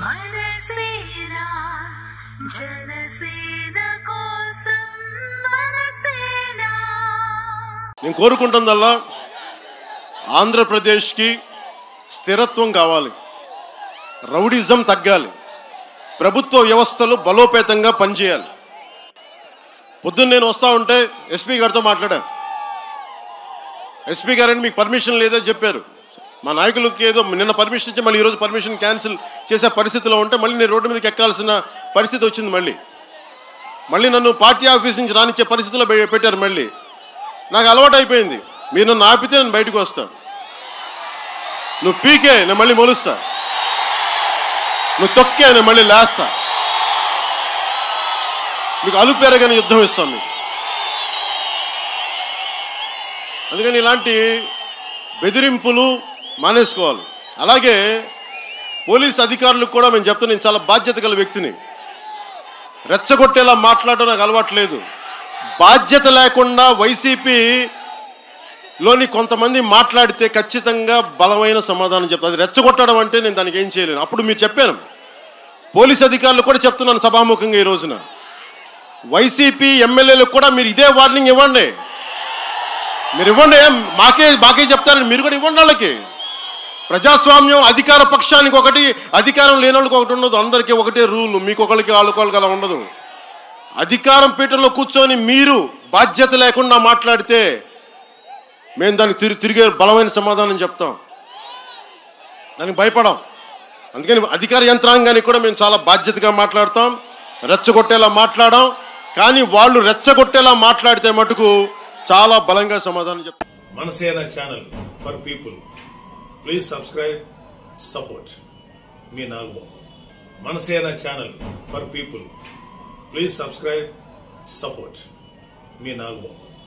మనసేనా జనసేన కోసం మనసేనా నేను కోరుకుంటుందల్లా ఆంధ్రప్రదేశ్కి స్థిరత్వం కావాలి రౌడిజం తగ్గాలి ప్రభుత్వ వ్యవస్థలు బలోపేతంగా పనిచేయాలి పొద్దున్న నేను వస్తా ఉంటే ఎస్పీ గారితో మాట్లాడా ఎస్పీ గారని మీకు పర్మిషన్ లేదో చెప్పారు మా నాయకులకి ఏదో నిన్న పర్మిషన్ ఇచ్చి మళ్ళీ ఈరోజు పర్మిషన్ క్యాన్సిల్ చేసే పరిస్థితిలో ఉంటే మళ్ళీ నేను రోడ్డు మీదకి ఎక్కాల్సిన పరిస్థితి వచ్చింది మళ్ళీ మళ్ళీ నన్ను పార్టీ ఆఫీస్ నుంచి రానిచ్చే పరిస్థితిలో పె- పెట్టారు మళ్ళీ నాకు అలవాటు అయిపోయింది మీరు నన్ను ఆపితే నేను బయటకు వస్తా నువ్వు పీకే నేను మళ్ళీ మొలుస్తా నువ్వు తొక్కే నేను మళ్ళీ లేస్తా మీకు అలుపేరగానే యుద్ధం ఇస్తాం మీకు అందుకని ఇలాంటి బెదిరింపులు మానేసుకోవాలి అలాగే పోలీస్ అధికారులకు కూడా మేము చెప్తాను నేను చాలా బాధ్యత గల వ్యక్తిని రెచ్చగొట్టేలా మాట్లాడడం నాకు అలవాటు లేదు బాధ్యత లేకుండా వైసీపీ లోని కొంతమంది మాట్లాడితే ఖచ్చితంగా బలమైన సమాధానం చెప్తాను అది రెచ్చగొట్టడం అంటే నేను దానికి ఏం చేయలేను అప్పుడు మీరు చెప్పాను పోలీస్ అధికారులు కూడా చెప్తున్నాను సభాముఖంగా ఈ రోజున వైసీపీ ఎమ్మెల్యేలకు కూడా మీరు ఇదే వార్నింగ్ ఇవ్వండి మీరు ఇవ్వండి ఏం మాకే మాకే చెప్తారని మీరు కూడా ఇవ్వండి వాళ్ళకి ప్రజాస్వామ్యం అధికార పక్షానికి ఒకటి అధికారం లేని వాళ్ళకి ఒకటి ఉండదు అందరికీ ఒకటే రూల్ మీకు ఒకరికి వాళ్ళకి అలా ఉండదు అధికారం పీఠంలో కూర్చొని మీరు బాధ్యత లేకుండా మాట్లాడితే మేము దానికి తిరిగి తిరిగే బలమైన సమాధానం చెప్తాం దానికి భయపడం అందుకని అధికార యంత్రాంగానికి కూడా మేము చాలా బాధ్యతగా మాట్లాడతాం రెచ్చగొట్టేలా మాట్లాడాం కానీ వాళ్ళు రెచ్చగొట్టేలా మాట్లాడితే మటుకు చాలా బలంగా సమాధానం చెప్తాం Manasena channel for people please subscribe support మీ Nagababu Manasena channel for people please subscribe support మీ నాగబాబు